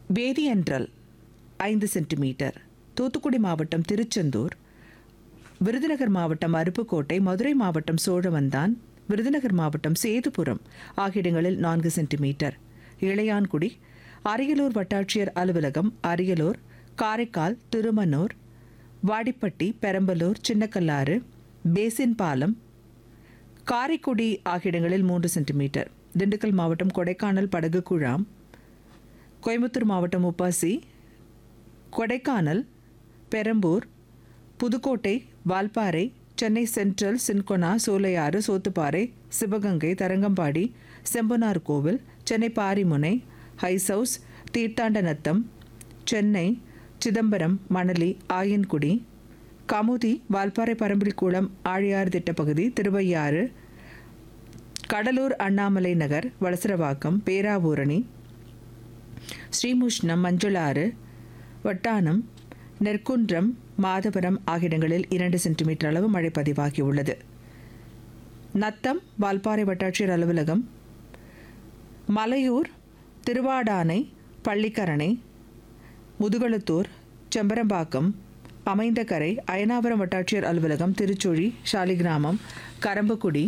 வேதியன்றல் ஐந்து சென்டிமீட்டர் தூத்துக்குடி மாவட்டம் திருச்செந்தூர் விருதுநகர் மாவட்டம் அருப்புக்கோட்டை மதுரை மாவட்டம் சோழவந்தான் விருதுநகர் மாவட்டம் சேதுபுரம் ஆகிய இடங்களில் நான்கு சென்டிமீட்டர் இளையான்குடி அரியலூர் வட்டாட்சியர் அலுவலகம் அரியலூர் காரைக்கால் திருமனூர் வாடிப்பட்டி பெரம்பலூர் சின்னக்கல்லாறு பேசின் பாலம் காரைக்குடி ஆகிய இடங்களில் மூன்று சென்டிமீட்டர் திண்டுக்கல் மாவட்டம் கொடைக்கானல் படகு குழாம் கோயம்புத்தூர் மாவட்டம் UPASI Kodaikanal Perambur Pudukkottai Valparai Chennai central cinchona Sholayar Sothuparai Sivaganga Tharangambadi Sembanar Koil Chennai Parimunai ice house Theerthandathanam Chennai Chidambaram Manali Ayangudi Kamuthi Valparai Parambikulam Aliyar திட்டப்பகுதி திருவையாறு கடலூர் அண்ணாமலை நகர் வளசரவாக்கம் பேராவூரணி ஸ்ரீமுஷ்ணம் மஞ்சளாறு வட்டானம் நெற்குன்றம் மாதவரம் ஆகிய இடங்களில் இரண்டு சென்டிமீட்டர் அளவு மழை பதிவாகியுள்ளது நத்தம் வால்பாறை வட்டாட்சியர் அலுவலகம் மலையூர் திருவாடானை பள்ளிக்கரணை முதுகளத்தூர் செம்பரம்பாக்கம் அமைந்தகரை அயனாவரம் வட்டாட்சியர் அலுவலகம் திருச்சுழி சாலிகிராமம் கரம்பக்குடி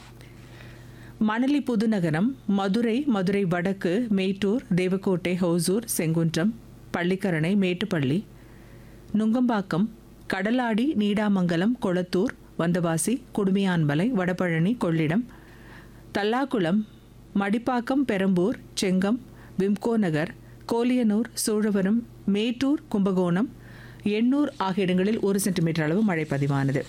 மணலி புதுநகரம் மதுரை மதுரை வடக்கு மேட்டூர் தேவக்கோட்டை ஹோசூர் செங்குன்றம் பள்ளிக்கரணை மேட்டுப்பள்ளி நுங்கம்பாக்கம் கடலாடி நீடாமங்கலம் கொளத்தூர் வந்தவாசி குடுமியான்மலை வடபழனி கொள்ளிடம் தல்லாக்குளம் மடிப்பாக்கம் பெரம்பூர் செங்கம் விம்கோ நகர் கோலியனூர் சோழவரம் மேட்டூர் கும்பகோணம் எண்ணூர் ஆகிய இடங்களில் ஒரு சென்டிமீட்டர் அளவு மழை பதிவானது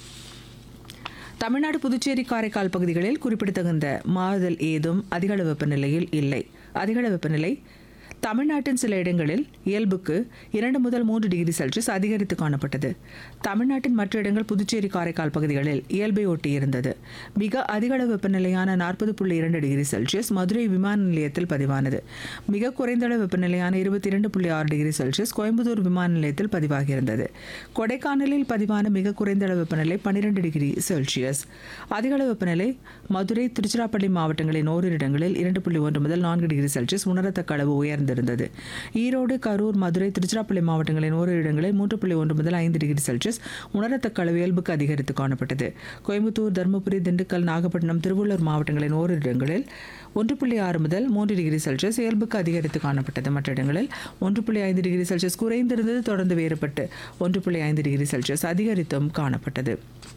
தமிழ்நாடு புதுச்சேரி காரைக்கால் பகுதிகளில் குறிப்பிடத்தகுந்த மாறுதல் ஏதும் அதிகளவு வெப்பநிலையில் இல்லை அதிகள வெப்பநிலை தமிழ்நாட்டின் சில இடங்களில் இயல்புக்கு இரண்டு முதல் மூன்று டிகிரி செல்சியஸ் அதிகரித்து காணப்பட்டது தமிழ்நாட்டின் மற்ற இடங்கள் புதுச்சேரி காரைக்கால் பகுதிகளில் இயல்பை ஒட்டி இருந்தது மிக அதிகளவு வெப்பநிலையான நாற்பது புள்ளி இரண்டு டிகிரி செல்சியஸ் மதுரை விமான நிலையத்தில் பதிவானது மிக குறைந்த அளவு வெப்பநிலையான இருபத்தி இரண்டு புள்ளி ஆறு டிகிரி செல்சியஸ் கோயம்புத்தூர் விமான நிலையத்தில் பதிவாகியிருந்தது கொடைக்கானலில் பதிவான மிக குறைந்த அளவு வெப்பநிலை பன்னிரெண்டு டிகிரி செல்சியஸ் அதிகளவு வெப்பநிலை மதுரை திருச்சிராப்பள்ளி மாவட்டங்களின் ஓரிரு இடங்களில் இரண்டு புள்ளி ஒன்று முதல் நான்கு டிகிரி செல்சியஸ் உணரத்தக்க அளவு உயர்ந்திருந்தது ஈரோடு கரூர் மதுரை திருச்சிராப்பள்ளி மாவட்டங்களின் ஓரிரு இடங்களில் மூன்று புள்ளி ஒன்று முதல் ஐந்து டிகிரி செல்சியஸ் உணரத்தக்க அளவு இயல்புக்கு அதிகரித்து காணப்பட்டது கோயம்புத்தூர் தருமபுரி திண்டுக்கல் நாகப்பட்டினம் திருவள்ளூர் மாவட்டங்களின் ஓரிரு இடங்களில் ஒன்று புள்ளி ஆறு முதல் மூன்று டிகிரி செல்சியஸ் இயல்புக்கு அதிகரித்து காணப்பட்டது மற்ற இடங்களில் ஒன்று புள்ளி ஐந்து டிகிரி செல்சியஸ் குறைந்திருந்தது தொடர்ந்து வேறுபட்டு ஒன்று புள்ளி ஐந்து டிகிரி செல்சியஸ் அதிகரித்தும் காணப்பட்டது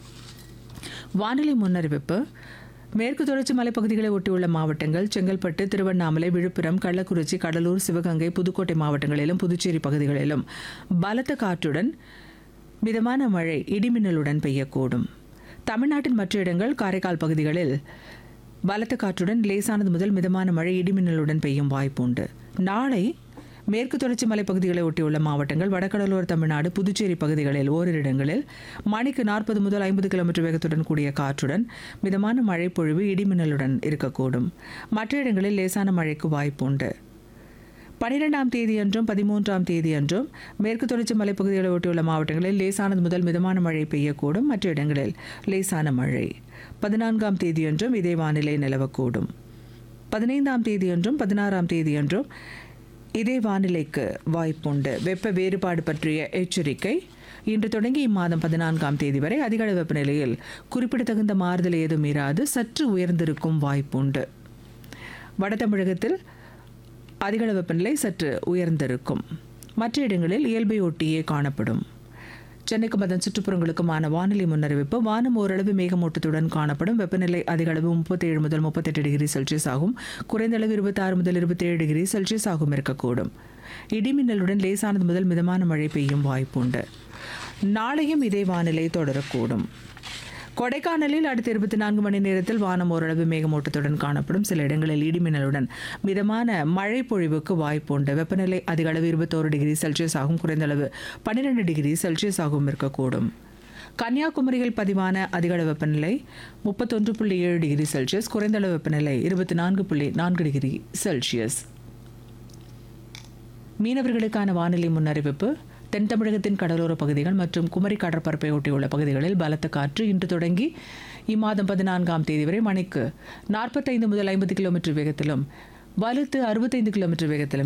வானிலை முன்னறிவிப்பு மேற்கு தொடர்ச்சி மலைப்பகுதிகளை ஒட்டியுள்ள மாவட்டங்கள் செங்கல்பட்டு திருவண்ணாமலை விழுப்புரம் கள்ளக்குறிச்சி கடலூர் சிவகங்கை புதுக்கோட்டை மாவட்டங்களிலும் புதுச்சேரி பகுதிகளிலும் பலத்த காற்றுடன் மிதமான மழை இடிமின்னலுடன் பெய்யக்கூடும் தமிழ்நாட்டின் மற்ற இடங்கள் காரைக்கால் பகுதிகளில் பலத்த காற்றுடன் லேசானது முதல் மிதமான மழை இடிமின்னலுடன் பெய்யும் வாய்ப்புண்டு நாளை மேற்கு தொடர்ச்சி மலைப்பகுதிகளை ஒட்டியுள்ள மாவட்டங்கள் வடகடலோர தமிழ்நாடு புதுச்சேரி பகுதிகளில் ஓரிரு இடங்களில் மணிக்கு நாற்பது முதல் ஐம்பது கிலோமீட்டர் வேகத்துடன் கூடிய காற்றுடன் மிதமான மழை பொழிவு இடிமின்னலுடன் இருக்கக்கூடும் மற்ற இடங்களில் லேசான மழைக்கு வாய்ப்புண்டு பனிரெண்டாம் தேதியன்றும் பதிமூன்றாம் தேதியன்றும் மேற்கு தொடர்ச்சி மலைப்பகுதிகளை ஒட்டியுள்ள மாவட்டங்களில் லேசானது முதல் மிதமான மழை பெய்யக்கூடும் மற்ற இடங்களில் லேசான மழை பதினான்காம் தேதியன்றும் இதே வானிலை நிலவக்கூடும் பதினைந்தாம் தேதியன்றும் பதினாறாம் தேதியன்றும் இதே வானிலைக்கு வாய்ப்புண்டு வெப்ப வேறுபாடு பற்றிய எச்சரிக்கை இன்று தொடங்கி இம்மாதம் பதினான்காம் தேதி வரை அதிகள வெப்பநிலையில் குறிப்பிடத்தகுந்த மாறுதல் ஏதும் இராது சற்று உயர்ந்திருக்கும் வாய்ப்புண்டு வட தமிழகத்தில் அதிகள வெப்பநிலை சற்று உயர்ந்திருக்கும் மற்ற இடங்களில் இயல்பை ஒட்டியே காணப்படும் சென்னைக்கும் அதன் சுற்றுப்புறங்களுக்குமான வானிலை முன்னறிவிப்பு வானம் ஓரளவு மேகமூட்டத்துடன் காணப்படும் வெப்பநிலை அதிக அளவு முப்பத்தேழு முதல் முப்பத்தெட்டு டிகிரி செல்சியஸ் ஆகும் குறைந்த அளவு இருபத்தாறு முதல் இருபத்தேழு டிகிரி செல்சியஸ் ஆகும் இருக்கக்கூடும் இடிமின்னலுடன் லேசானது முதல் மிதமான மழை பெய்யும் வாய்ப்புண்டு நாளையும் இதே வானிலை தொடரக்கூடும் கொடைக்கானலில் அடுத்த இருபத்தி நான்கு மணி நேரத்தில் வானம் ஓரளவு மேகமூட்டத்துடன் காணப்படும் சில இடங்களில் இடிமின்னலுடன் மிதமான மழை பொழிவுக்கு வாய்ப்புண்டு வெப்பநிலை அதிக அளவு இருபத்தோரு டிகிரி செல்சியஸ் ஆகும் குறைந்த அளவு பன்னிரெண்டு டிகிரி செல்சியஸ் ஆகும் இருக்கக்கூடும் கன்னியாகுமரியில் பதிவான அதிகளவு வெப்பநிலை முப்பத்தொன்று புள்ளி ஏழு டிகிரி செல்சியஸ் குறைந்த அளவு வெப்பநிலை இருபத்தி நான்கு புள்ளி நான்கு டிகிரி செல்சியஸ் மீனவர்களுக்கான வானிலை முன்னறிவிப்பு தென் தமிழகத்தின் கடலோர பகுதிகள் மற்றும் குமரி கடற்பரப்பை ஒட்டியுள்ள பகுதிகளில் பலத்த காற்று இன்று தொடங்கி இம்மாதம் பதினான்காம் தேதி வரை மணிக்கு நாற்பத்தைந்து முதல் ஐம்பது கிலோமீட்டர் வேகத்திலும் வலுத்து அறுபத்தைந்து கிலோமீட்டர் வேகத்திலும்